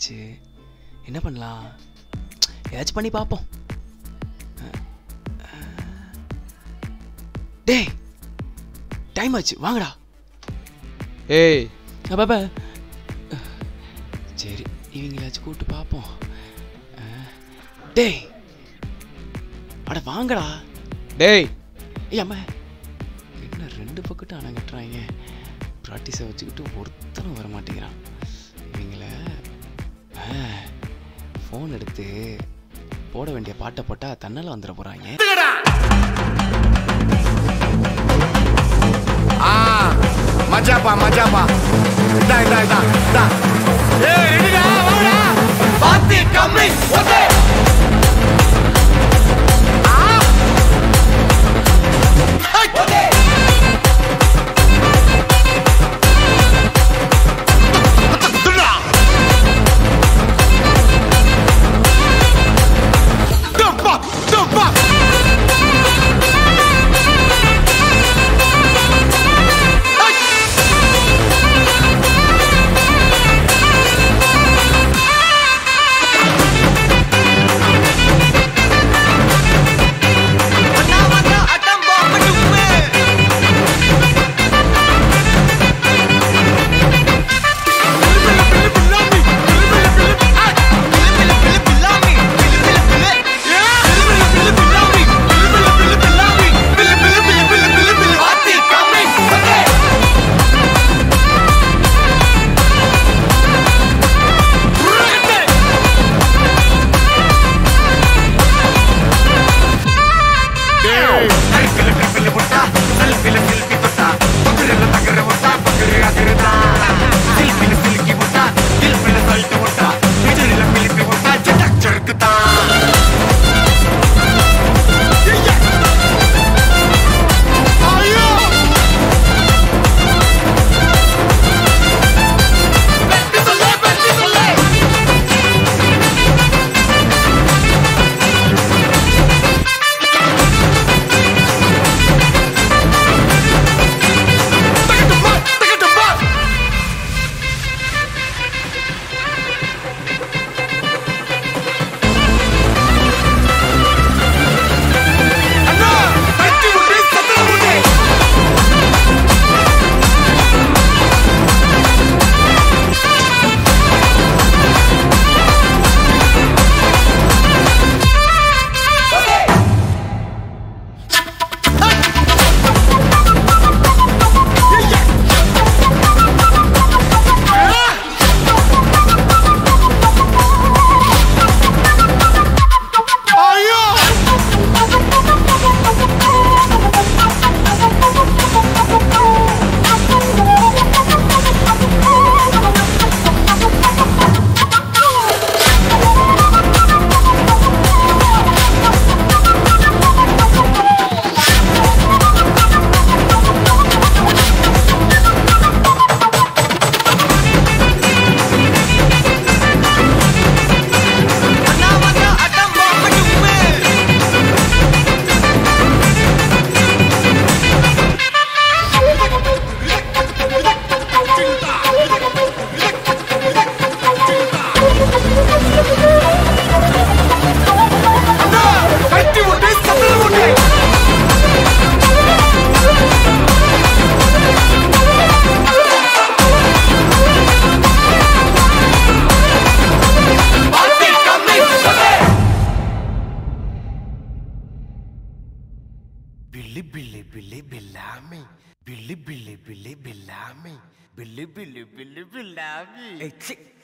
ஆச்சு என்ன பண்ணலாம் ஏதாச்சும் பண்ணி பார்ப்போம் அஹ், அஹ். டேய் டைம் ஆச்சு வாங்கடா ஏய் அப்பா சரி இவங்களாச்சும் கூப்பிட்டு பார்ப்போம் அஹ், டேய் அட வாங்கடா டேய் ஏய் அம்மா என்ன ரெண்டு பக்கட்டும் அணை கட்டுறாங்க ப்ராக்டிஸை வச்சுக்கிட்டு ஒருத்தனும் வர மாட்டேங்கிறான் இவங்கள ஃபோன் எடுத்து போட வேண்டிய பாட்டை போட்டால் தன்னால் வந்துட போகிறாங்க ஆ மஜாப்பா மஜாப்பா இதா இதா இதா இதா ஏய் ரெடிடா வாடா பாத்தி கம்மி okay Dump up! Dump up! Billy Billy Billy Bellamy. Billy Billy Billy Bellamy. Billy Billy Billy Bellamy. Hey, chick.